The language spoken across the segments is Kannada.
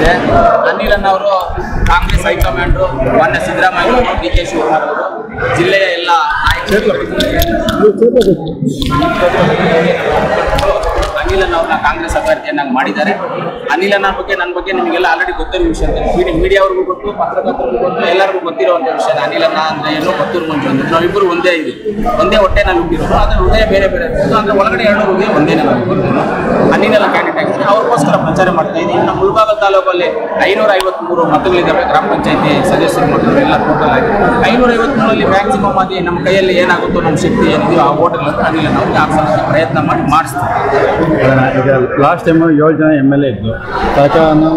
ಇದೆ ಅನಿಲನ್ ಅವರು ಕಾಂಗ್ರೆಸ್ ಹೈಕಮಾಂಡು ಮಾನ್ಯ ಸಿದ್ದರಾಮಯ್ಯ ಅವರು ಡಿ ಕೆ ಶಿವಕುಮಾರ್ ಅವರು ಜಿಲ್ಲೆಯ ಎಲ್ಲ ನಾಯಕರು ಅನಿಲನ್ ಅವ್ರನ್ನ ಕಾಂಗ್ರೆಸ್ ಅಭ್ಯರ್ಥಿಯನ್ನಾಗಿ ಮಾಡಿದ್ದಾರೆ ಅನಿಲನ ಬಗ್ಗೆ ನನ್ನ ಬಗ್ಗೆ ನಿಮಗೆಲ್ಲ ಆಲ್ರೆಡಿ ಗೊತ್ತಿರೋ ವಿಷಯ ಮೀಡಿಯಾ ಮೀಡಿಯಾವ್ರಿಗೂ ಗೊತ್ತು ಪತ್ರಕರ್ತರಿಗೂ ಗೊತ್ತು ಎಲ್ಲರಿಗೂ ಗೊತ್ತಿರುವಂಥ ವಿಷಯ ಅನಿಲನ ಅಂದ್ರೆ ಏನೋ ಪತ್ತೂರು ಮಂಜು ಅಂದ್ರೆ ನಾವಿಬ್ಬರು ಒಂದೇ ಇದು ಒಂದೇ ಹೊಟ್ಟೆನಲ್ಲಿ ಹುಟ್ಟಿರೋದು ಅದ್ರ ಹೃದಯ ಬೇರೆ ಬೇರೆ ಇರ್ಬೋದು ಅಂದ್ರೆ ಒಳಗಡೆ ಎರಡು ಹೃದಯ ಒಂದೇ ನಮಗೆ ಅನಿಲನ ಕ್ಯಾಂಡಿಡೇಟ್ ಆಗಿದ್ದಾರೆ ಅವ್ರಿಗೋಸ್ಕರ ಪ್ರಚಾರ ಮಾಡ್ತಾ ಇದ್ದೀವಿ ನಮ್ಮ ಮುಳಬಾಗಲ್ ತಾಲೂಕಲ್ಲಿ ಐನೂರ ಐವತ್ಮೂರು ಮತಗಳಿದ್ದಾವೆ ಗ್ರಾಮ ಪಂಚಾಯತಿ ಸದಸ್ಯರು ಮತಗಳು ಎಲ್ಲ ಟೋಟಲ್ ಆಗಿ ಐನೂರ ಐವತ್ಮೂರಲ್ಲಿ ಮ್ಯಾಕ್ಸಿಮಮ್ ಆಗಿ ನಮ್ಮ ಕೈಯಲ್ಲಿ ಏನಾಗುತ್ತೋ ನಮ್ಮ ಶಕ್ತಿ ಏನಿದೆಯೋ ಆ ಓಟ್ಗಳನ್ನು ಅನಿಲನ ಅವ್ರಿಗೆ ಹಾಕ್ಸೋಕ್ಕೆ ಪ್ರಯತ್ನ ಮಾಡಿ ಮಾಡಿಸ್ತೀವಿ ಈಗ ಲಾಸ್ಟ್ ಟೈಮ್ ಏಳು ಜನ ಎಮ್ ಎಲ್ ಎ ಇದ್ದು ಸರ್ಕಾರನ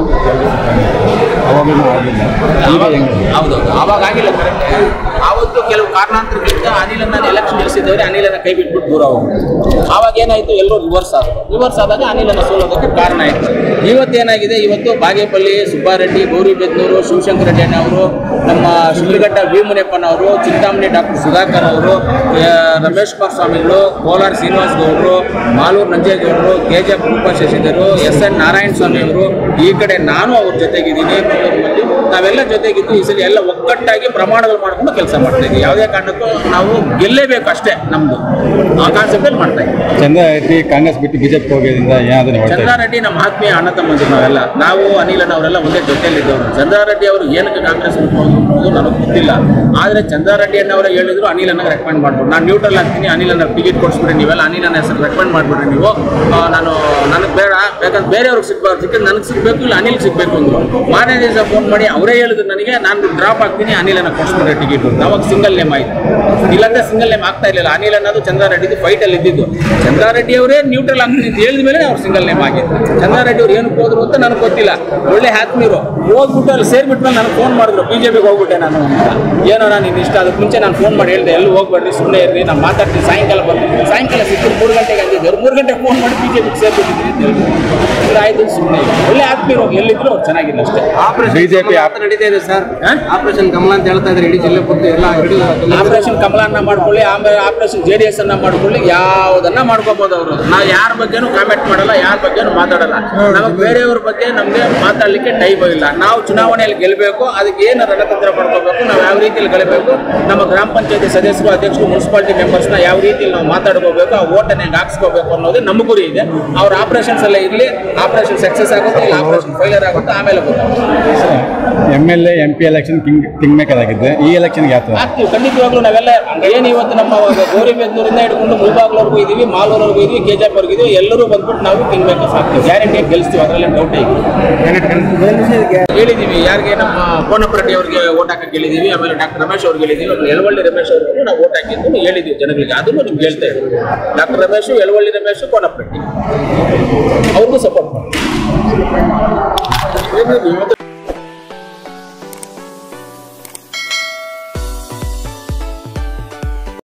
ಅವಾಗಲೂ ಆಗಿಲ್ಲ ಈಗ ಹೆಂಗೆ ಹೌದೌದು ಆವಾಗ ಆಗಿಲ್ಲ ಕರೆಕ್ಟ್ ಆವತ್ತು ಕೆಲವು ಕಾರಣಾಂತರಗಳಿಂದ ಅನಿಲನ್ನ ಎಲೆಕ್ಷನ್ ನಿಲ್ಲಿಸಿದವರೆ ಅನಿಲನ ಕೈ ಬಿಟ್ಬಿಟ್ಟು ದೂರ ಹೋಗ್ಬಿಟ್ಟು ಆವಾಗ ಏನಾಯ್ತು ಎಲ್ಲರೂ ರಿವರ್ಸ್ ಆದರು ರಿವರ್ಸ್ ಆದಾಗ ಅನಿಲನ ಸೋಲೋದಕ್ಕೆ ಕಾರಣ ಆಯ್ತು ಇವತ್ತೇನಾಗಿದೆ ಇವತ್ತು ಬಾಗೇಪಲ್ಲಿ ಸುಬ್ಬಾರೆಡ್ಡಿ ಗೌರಿಬೆದ್ನೂರು ಶಿವಶಂಕರ ರೆಡ್ಡಿ ಅವರು ನಮ್ಮ ಶಿಡ್ಲಘಟ್ಟ ವಿ ಮುನಿಯಪ್ಪನವರು ಚಿಂತಾಮಣಿ ಡಾಕ್ಟರ್ ಸುಧಾಕರ್ ಅವರು ಆ, ರಮೇಶ್ ಕುಮಾರ್ ಸ್ವಾಮಿಗಳು ಕೋಲಾರ ಶ್ರೀನಿವಾಸ್ ಗೌಡರು ಮಾಲೂರು ನಂಜೇಗೌಡರು ಕೆ ಜೆ ರೂಪ ಶಶಿಧರು ಎಸ್ ಎನ್ ನಾರಾಯಣ ಸ್ವಾಮಿ ಅವರು ಈ ಕಡೆ ನಾನು ಅವ್ರ ಜೊತೆಗಿದ್ದೀನಿ ಮಂಗಳೂರಿನಲ್ಲಿ ನಾವೆಲ್ಲ ಜೊತೆಗಿದ್ದು ಈ ಸಲ ಎಲ್ಲ ಒಗ್ಗಟ್ಟಾಗಿ ಪ್ರಮಾಣಗಳು ಮಾಡ್ಕೊಂಡು ಕೆಲಸ ಮಾಡ್ತಾ ಇದ್ದೀವಿ ಯಾವುದೇ ಕಾರಣಕ್ಕೂ ನಾವು ಗೆಲ್ಲೇಬೇಕು ಅಷ್ಟೇ ನಮ್ದು ಆ ಕಾನ್ಸೆಪ್ಟಲ್ಲಿ ಮಾಡ್ತಾ ಇದ್ದೀವಿ ಚಂದ್ರ ರೆಡ್ಡಿ ಕಾಂಗ್ರೆಸ್ ಬಿಟ್ಟು ಬಿಜೆಪಿ ಹೋಗೋದ್ರಿಂದ ಏನಾದರೂ ಹೊರತಾ ಚಂದ್ರಾರೆಡ್ಡಿ ನಮ್ಮ ಆತ್ಮೀಯ ಅಣ್ಣ ತಮ್ಮಂದಿರು ನಾವೆಲ್ಲ ನಾವು ಅನಿಲನ್ ಅವರೆಲ್ಲ ಒಂದೇ ಜೊತೆಯಲ್ಲಿದ್ದವರು ಚಂದ್ರಾರೆಡ್ಡಿ ಅವರು ಏನಕ್ಕೆ ಕಾಂಗ್ರೆಸ್ ಬಿಟ್ಟು ಹೋದ್ರು ಅನ್ನೋದು ನನಗೆ ಗೊತ್ತಿಲ್ಲ ಆದರೆ ಚಂದ್ರಾರೆಡ್ಡಿ ಅಣ್ಣವರೇ ಹೇಳಿದ್ರು ಅನಿಲನ್ನ ರೆಕಮೆಂಡ್ ಮಾಡ್ಬೋದು ನಾನು ನ್ಯೂಟ್ರಲ್ ಆಗ್ತೀನಿ ಅನಿಲನ್ನ ಟಿಕೆಟ್ ಕೊಡಿಸ್ಬಿಡಿ ನೀವೆಲ್ಲ ಅನಿಲನ ಹೆಸರು ರೆಕಮೆಂಡ್ ಮಾಡ್ಬಿಡ್ರಿ ನೀವು ಆ, ನಾನು ನನಗೆ ಬೇಡ ಬೇಕಂದ್ರೆ ಬೇರೆಯವ್ರಿಗೆ ಸಿಗ್ಬಾರ್ದು ಸಿಕ್ಕಿದ್ರೆ ನನಗೆ ಸಿಗಬೇಕು ಇಲ್ಲ ಅನಿಲ್ ಸಿಗಬೇಕು ಅಂದರು ಮಾರನೇ ದಿವಸ ಫೋನ್ ಮಾಡಿ ಅವರೇ ಹೇಳಿದ್ರು ನನಗೆ ನಾನು ಡ್ರಾಪ್ ಆಗ್ತೀನಿ ಅನಿಲನ ಕೊಡಿಸ್ಬಿಡ್ರಿ ಟಿಕೆಟ್ ಅವಾಗ ಸಿಂಗಲ್ ನೇಮ್ ಆಯಿತು ಇಲ್ಲಾಂದ್ರೆ ಸಿಂಗಲ್ ನೇಮ್ ಆಗ್ತಾ ಇರಲಿಲ್ಲ ಅನಿಲ್ ಅನ್ನೋದು ಚಂದ್ರಾರೆಡ್ಡಿ ಫೈಟಲ್ಲಿ ಇದ್ದಿದ್ದು ಚಂದ್ರಾರೆಡ್ಡಿ ಅವರೇ ನ್ಯೂಟ್ರಲ್ ಆಗ್ತೀನಿ ಅಂತ ಹೇಳಿದ ಮೇಲೆ ಅವ್ರು ಸಿಂಗಲ್ ನೇಮ್ ಆಗಿದ್ದು ಚಂದ್ರಾರೆಡ್ಡಿ ಅವ್ರು ಏನಕ್ಕೆ ಹೋದ್ರು ಅಂತ ನನಗೆ ಗೊತ್ತಿಲ್ಲ ಒಳ್ಳೆ ಆತ್ಮೀಯರು ಹೋಗ್ಬಿಟ್ಟು ಅಲ್ಲಿ ಸೇರ್ಬಿಟ್ಮೇಲೆ ನನಗೆ ಫೋನ್ ಮಾಡಿದ್ರು ಬಿಜೆಪಿಗೆ ಹೋಗ್ಬಿಟ್ಟೆ ನಾನು ಅಂತ ಏನೋ ನಾನು ಇನ್ನು ಇಷ್ಟ ಅದಕ್ಕೆ ಮುಂಚೆ ನಾನು ಫೋನ್ ಮಾಡಿ ಹೇಳಿದೆ ಎಲ್ಲೂ ಹೋಗ್ಬೇಡ್ರಿ ಸುಮ್ಮನೆ ಇರ್ರಿ ನಾನು ಮಾತಾಡ್ತೀನಿ ಸಾಯಂಕಾಲ ಬರ್ತೀನಿ ಸಾಯಂಕಾಲ ಸಿಕ್ಕಿದ್ರು ಮೂರು ಗಂಟೆಗೆ ಅಂದಿದ್ದರು ಮೂರು ಗಂಟೆಗೆ ಫೋನ್ ಮಾಡಿ ಬಿಜೆಪಿಗೆ ಸೇರ್ಬಿಟ್ಟಿದ್ದೀನಿ ಅಂತ ಹೇಳಿದ್ರು ಇಲ್ಲ ಆಯ್ತು ಸುಮ್ಮನೆ ಒಳ್ಳೆ ಆತ್ಮೀಯರು ಎಲ್ಲಿದ್ರು ಅವ್ರು ಚೆನ್ನಾಗಿಲ್ಲ ಅಷ್ಟೇ ಬಿಜೆಪಿ ನಡೀತಾ ಇದೆ ಸರ್ ಹಾ? ಆಪರೇಷನ್ ಕಮಲ ಅಂತ ಹೇಳ್ತಾ ಇದ್ದಾರೆ ಇಡೀ ಜಿಲ್ಲೆ ಪೂರ್ತಿ ಎಲ್ಲ ಹಿಡಿದು ಆಪರೇಷನ್ ಕಮಲನ್ನ ಮಾಡ್ಕೊಳ್ಳಿ ಆಮೇಲೆ ಆಪರೇಷನ್ ಜೆ ಡಿ ಎಸ್ ಅನ್ನ ಮಾಡ್ಕೊಳ್ಳಿ ಯಾವುದನ್ನ ಮಾಡ್ಕೋಬಹುದು ಅವರು ನಾವು ಯಾರ ಬಗ್ಗೆನೂ ಕಾಮೆಂಟ್ ಮಾಡಲ್ಲ ಯಾರ ಬಗ್ಗೆನೂ ಮಾತಾಡಲ್ಲ ನಮಗೆ ಬೇರೆಯವ್ರ ಬಗ್ಗೆ ನಮಗೆ ಮಾತಾಡ್ಲಿಕ್ಕೆ ಟೈಮ್ ಇಲ್ಲ ನಾವು ಚುನಾವಣೆಯಲ್ಲಿ ಗೆಲ್ಲಬೇಕು ಅದಕ್ಕೆ ಏನು ರಣತಂತ್ರ ಮಾಡ್ಕೋಬೇಕು ನಾವು ಯಾವ ರೀತಿಯಲ್ಲಿ ಗೆಲ್ಲಬೇಕು ನಮ್ಮ ಗ್ರಾಮ ಪಂಚಾಯತಿ ಸದಸ್ಯರು ಅಧ್ಯಕ್ಷರು ಮುನ್ಸಿಪಾಲಿಟಿ ಮೆಂಬರ್ಸ್ನ ಯಾವ ರೀತಿಯಲ್ಲಿ ನಾವು ಮಾತಾಡ್ಕೋಬೇಕು ಆ ಓಟನ್ನ ಹೆಂಗೆ ಹಾಕ್ಸ್ಕೋಬೇಕು ಅನ್ನೋದೇ ನಮ್ಮ ಗುರಿ ಇದೆ ಅವ್ರ ಆಪರೇಷನ್ಸ್ ಎಲ್ಲ ಇರಲಿ ಆಪರೇಷನ್ ಸಕ್ಸಸ್ ಆಗುತ್ತೆ ಇಲ್ಲ ಆಪರೇಷನ್ ಫೈಲರ್ ಆಗುತ್ತೆ ಆಮೇಲೆ ಗೊತ್ತಾಗುತ್ತೆ M L A M P election king king maker ಆಗಿದ್ದೆ ಈ ಎಲೆಕ್ಷನ್ಗೆ ಯಾವ ಥರ ಆಗ್ತೀವಿ ಖಂಡಿತವಾಗ್ಲೂ ನಾವೆಲ್ಲ ಏನು ಇವತ್ತು ನಮ್ಮ ಗೌರಿಬೆನ್ನೂರಿಂದ ಹಿಡ್ಕೊಂಡು ಮುಳಬಾಗ್ಲವರೆಗೂ ಇದೀವಿ ಮಾಲೂರವರೆಗೂ ಇದೀವಿ ಕೆಜಾಪ್ ವರ್ಗೂ ಇದೀವಿ ಎಲ್ಲರೂ ಬಂದ್ಬಿಟ್ಟು ನಾವು ಕಿಂಗ್ ಮೇಕರ್ಸ್ ಆಗ್ತೀವಿ ಗ್ಯಾರಂಟಿ ಗೆಲ್ಸ್ತೀವಿ ಅದರಲ್ಲಿ ಡೌಟ್ ಇದೆ ಹೇಳಿದೀವಿ ಯಾರಿಗೆ ನಮ್ಮ ಕೋನಪ್ಪರೆಡ್ಡಿ ಅವರಿಗೆ ಓಟ್ ಹಾಕಕ್ಕೆ ಹೇಳಿದೀವಿ ಆಮೇಲೆ ಡಾಕ್ಟರ್ ರಮೇಶ್ ಅವ್ರಿಗೆ ಹೇಳಿದೀವಿ ಆಮೇಲೆ ಎಳವಳ್ಳಿ ರಮೇಶ್ ಅವ್ರಿಗೂ ನಾವು ಓಟ್ ಹಾಕಿದ್ದು ಹೇಳಿದೀವಿ ಜನಗಳಿಗೆ ಅದನ್ನು ನಿಮ್ಗೆ ಹೇಳ್ತಾ ಇದ್ದೀವಿ ಡಾಕ್ಟರ್ ರಮೇಶ್ ಎಳವಳ್ಳಿ ರಮೇಶ್ ಕೋನಪ್ಪರೆಡ್ಡಿ ಅವ್ರಿಗೂ ಸಪೋರ್ಟ್ ಮಾಡಿ